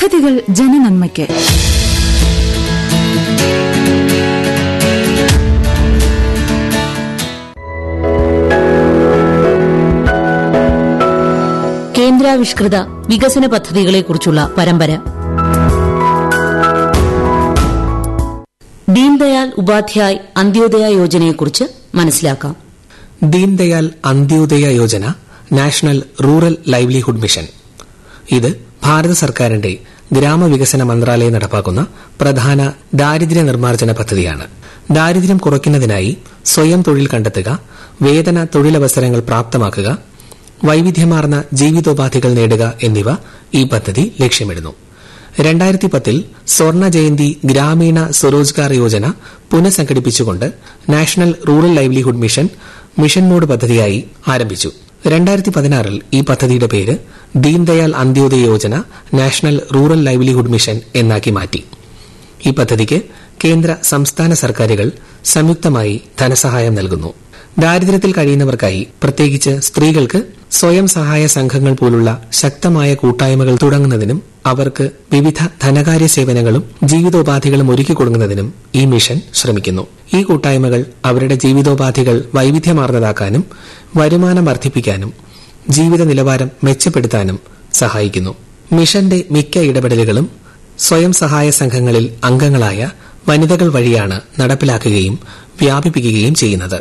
പദ്ധതികൾ ജനനന്മയ്ക്ക് കേന്ദ്രാവിഷ്കൃത വികസന പദ്ധതികളെക്കുറിച്ചുള്ള പരമ്പര ദീൻദയാൽ ഉപാധ്യായ് അന്ത്യോദയ യോജനയെക്കുറിച്ച് മനസ്സിലാക്കാം Deendayal Antyodaya Yojana national rural livelihood mission ഇത് ഭാരത സർക്കാരിന്റെ ഗ്രാമവികസന മന്ത്രാലയം നടപ്പാക്കുന്ന പ്രധാന ദാരിദ്ര്യ നിർമ്മാർജ്ജന പദ്ധതിയാണ് ദാരിദ്ര്യം കുറയ്ക്കുന്നതിനായി സ്വയം തൊഴിൽ കണ്ടെത്തുക വേതന തൊഴിലവസരങ്ങൾ പ്രാപ്തമാക്കുക വൈവിധ്യമാർന്ന ജീവിതോപാധികൾ നേടുക എന്നിവ ഈ പദ്ധതി ലക്ഷ്യമിടുന്നു രണ്ടായിരത്തി പത്തിൽ സ്വർണ ജയന്തി ഗ്രാമീണ സ്വരോജ്ഗാർ യോജന പുനഃസംഘടിപ്പിച്ചുകൊണ്ട് national rural livelihood mission mission mode പദ്ധതിയായി ആരംഭിച്ചു രണ്ടായിരത്തി പതിനാറിൽ ഈ പദ്ധതിയുടെ പേര് Deendayal Antyodaya Yojana national rural livelihood mission എന്നാക്കി മാറ്റി ഈ പദ്ധതിക്ക് കേന്ദ്ര സംസ്ഥാന സർക്കാരുകൾ സംയുക്തമായി ധനസഹായം നൽകുന്നു ദാരിദ്ര്യത്തിൽ കഴിയുന്നവർക്കായി പ്രത്യേകിച്ച് സ്ത്രീകൾക്ക് സ്വയം സഹായ സംഘങ്ങൾ പോലുള്ള ശക്തമായ കൂട്ടായ്മകൾ തുടങ്ങുന്നതിനും അവർക്ക് വിവിധ ധനകാര്യ സേവനങ്ങളും ജീവിതോപാധികളും ഒരുക്കി കൊടുക്കുന്നതിനും ഈ മിഷൻ ശ്രമിക്കുന്നു ഈ കൂട്ടായ്മകൾ അവരുടെ ജീവിതോപാധികൾ വൈവിധ്യമാർന്നതാക്കാനും വരുമാനം വർദ്ധിപ്പിക്കാനും ജീവിത നിലവാരം മെച്ചപ്പെടുത്താനും സഹായിക്കുന്നു മിഷന്റെ മിക്ക ഇടപെടലുകളും സ്വയം സഹായ സംഘങ്ങളിൽ അംഗങ്ങളായ വനിതകൾ വഴിയാണ് നടപ്പിലാക്കുകയും വ്യാപിപ്പിക്കുകയും ചെയ്യുന്നത്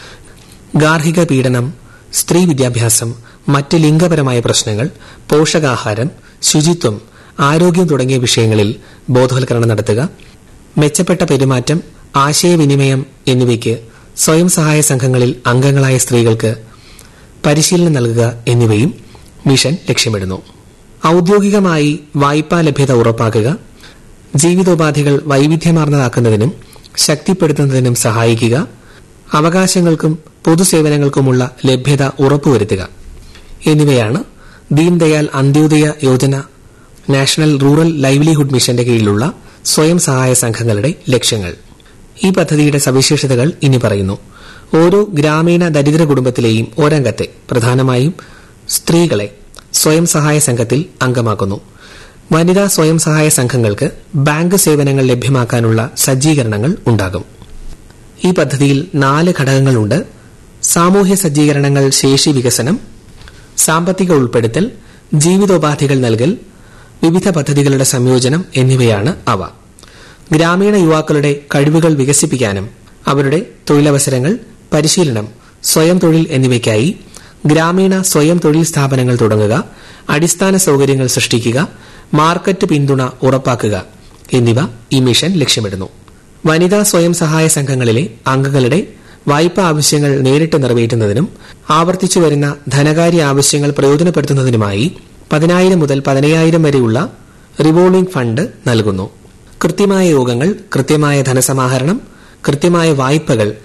ഗാർഹിക പീഡനം സ്ത്രീ വിദ്യാഭ്യാസം മറ്റ് ലിംഗപരമായ പ്രശ്നങ്ങൾ പോഷകാഹാരം ശുചിത്വം ആരോഗ്യം തുടങ്ങിയ വിഷയങ്ങളിൽ ബോധവൽക്കരണം നടത്തുക മെച്ചപ്പെട്ട പെരുമാറ്റം ആശയവിനിമയം എന്നിവയ്ക്ക് സ്വയം സഹായ സംഘങ്ങളിൽ അംഗങ്ങളായ സ്ത്രീകൾക്ക് പരിശീലനം നൽകുക എന്നിവയും മിഷൻ ലക്ഷ്യമിടുന്നു ഔദ്യോഗികമായി വായ്പാ ലഭ്യത ഉറപ്പാക്കുക ജീവിതോപാധികൾ വൈവിധ്യമാർന്നതാക്കുന്നതിനും ശക്തിപ്പെടുത്തുന്നതിനും സഹായിക്കുക അവകാശങ്ങൾക്കും പൊതുസേവനങ്ങൾക്കുമുള്ള ലഭ്യത ഉറപ്പുവരുത്തുക എന്നിവയാണ് Deendayal Antyodaya Yojana national rural livelihood മിഷന്റെ കീഴിലുള്ള സ്വയം സഹായ സംഘങ്ങളുടെ ലക്ഷ്യങ്ങൾ ഈ പദ്ധതിയുടെ സവിശേഷതകൾ ഇനി പറയുന്നു ഓരോ ഗ്രാമീണ ദരിദ്ര കുടുംബത്തിലെയും ഒരംഗത്തെ പ്രധാനമായും സ്ത്രീകളെ സ്വയം സഹായ സംഘത്തിൽ അംഗമാക്കുന്നു വനിതാ സ്വയം സഹായ സംഘങ്ങൾക്ക് ബാങ്ക് സേവനങ്ങൾ ലഭ്യമാക്കാനുള്ള സജ്ജീകരണങ്ങൾ ഉണ്ടാകും ഈ പദ്ധതിയിൽ നാല് ഘടകങ്ങളുണ്ട് സാമൂഹ്യ സജ്ജീകരണങ്ങൾ ശേഷി വികസനം സാമ്പത്തിക ഉൾപ്പെടുത്തൽ ജീവിതോപാധികൾ നൽകൽ വിവിധ പദ്ധതികളുടെ സംയോജനം എന്നിവയാണ് അവ ഗ്രാമീണ യുവാക്കളുടെ കഴിവുകൾ വികസിപ്പിക്കാനും അവരുടെ തൊഴിലവസരങ്ങൾ പരിശീലനം സ്വയം തൊഴിൽ എന്നിവയ്ക്കായി ഗ്രാമീണ സ്വയം തൊഴിൽ സ്ഥാപനങ്ങൾ തുടങ്ങുക അടിസ്ഥാന സൌകര്യങ്ങൾ സൃഷ്ടിക്കുക മാർക്കറ്റ് പിന്തുണ ഉറപ്പാക്കുക എന്നിവ ഈ മിഷൻ ലക്ഷ്യമിടുന്നു വനിതാ സ്വയം സഹായ സംഘങ്ങളിലെ അംഗങ്ങളുടെ വായ്പാ ആവശ്യങ്ങൾ നേരിട്ട് നിറവേറ്റുന്നതിനും ആവർത്തിച്ചു വരുന്ന ധനകാര്യ ആവശ്യങ്ങൾ പ്രയോജനപ്പെടുത്തുന്നതിനുമായി പതിനായിരം മുതൽ പതിനയ്യായിരം വരെയുള്ള റിവോൾവിംഗ് ഫണ്ട് നൽകുന്നു കൃത്യമായ യോഗങ്ങൾ കൃത്യമായ ധനസമാഹരണം കൃത്യമായ വായ്പകൾ